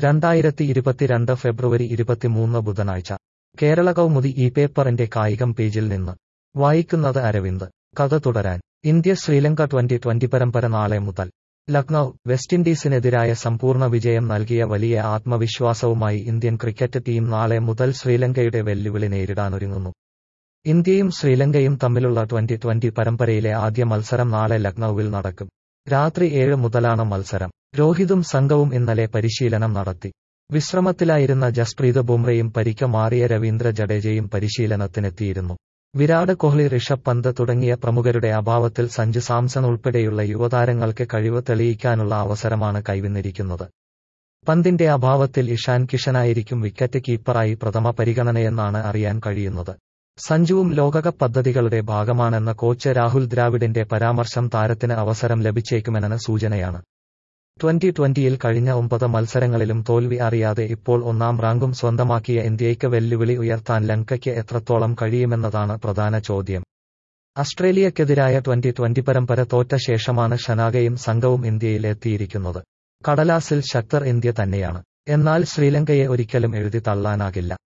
രണ്ടായിരത്തി ഇരുപത്തിരണ്ട് ഫെബ്രുവരി ഇരുപത്തിമൂന്ന് ബുധനാഴ്ച കേരള കൗമുദി ഈ പേപ്പറിന്റെ കായികം പേജിൽ നിന്ന് വായിക്കുന്നത് അരവിന്ദ് കഥ തുടരാൻ ഇന്ത്യ ശ്രീലങ്ക ട്വന്റി ട്വന്റി പരമ്പര നാളെ മുതൽ ലക്നൌ വെസ്റ്റിൻഡീസിനെതിരായ സമ്പൂർണ്ണ വിജയം നൽകിയ വലിയ ആത്മവിശ്വാസവുമായി ഇന്ത്യൻ ക്രിക്കറ്റ് ടീം നാളെ മുതൽ ശ്രീലങ്കയുടെ വെല്ലുവിളി നേരിടാനൊരുങ്ങുന്നു ഇന്ത്യയും ശ്രീലങ്കയും തമ്മിലുള്ള ട്വന്റി ട്വന്റി പരമ്പരയിലെ ആദ്യ മത്സരം നാളെ ലക്നൌവിൽ നടക്കും രാത്രി ഏഴ് മുതലാണ് മത്സരം രോഹിതും സംഘവും ഇന്നലെ പരിശീലനം നടത്തി വിശ്രമത്തിലായിരുന്ന ജസ്പ്രീത് ബുംറയും പരിക്ക് മാറിയ രവീന്ദ്ര ജഡേജയും പരിശീലനത്തിനെത്തിയിരുന്നു വിരാട് കോഹ്ലി ഋഷഭ് പന്ത് തുടങ്ങിയ പ്രമുഖരുടെ അഭാവത്തിൽ സഞ്ജു സാംസൺ ഉൾപ്പെടെയുള്ള യുവതാരങ്ങൾക്ക് കഴിവ് തെളിയിക്കാനുള്ള അവസരമാണ് കൈവന്നിരിക്കുന്നത് പന്തിന്റെ അഭാവത്തിൽ ഇഷാൻ കിഷനായിരിക്കും വിക്കറ്റ് കീപ്പറായി പ്രഥമ പരിഗണനയെന്നാണ് അറിയാൻ കഴിയുന്നത് സഞ്ജുവും ലോകകപ്പ് പദ്ധതികളുടെ ഭാഗമാണെന്ന കോച്ച് രാഹുൽ ദ്രാവിഡിന്റെ പരാമർശം താരത്തിന് അവസരം ലഭിച്ചേക്കുമെന്ന സൂചനയാണ് ട്വന്റി ട്വന്റിയിൽ കഴിഞ്ഞ ഒമ്പത് മത്സരങ്ങളിലും തോൽവി അറിയാതെ ഇപ്പോൾ ഒന്നാം റാങ്കും സ്വന്തമാക്കിയ ഇന്ത്യയ്ക്ക് വെല്ലുവിളി ഉയർത്താൻ ലങ്കയ്ക്ക് എത്രത്തോളം കഴിയുമെന്നതാണ് പ്രധാന ചോദ്യം ഓസ്ട്രേലിയക്കെതിരായ ട്വന്റി ട്വന്റി പരമ്പര തോറ്റ ശേഷമാണ് ഷനാഗയും സംഘവും ഇന്ത്യയിൽ എത്തിയിരിക്കുന്നത് കടലാസിൽ ശക്തർ ഇന്ത്യ തന്നെയാണ് എന്നാൽ ശ്രീലങ്കയെ ഒരിക്കലും എഴുതി തള്ളാനാകില്ല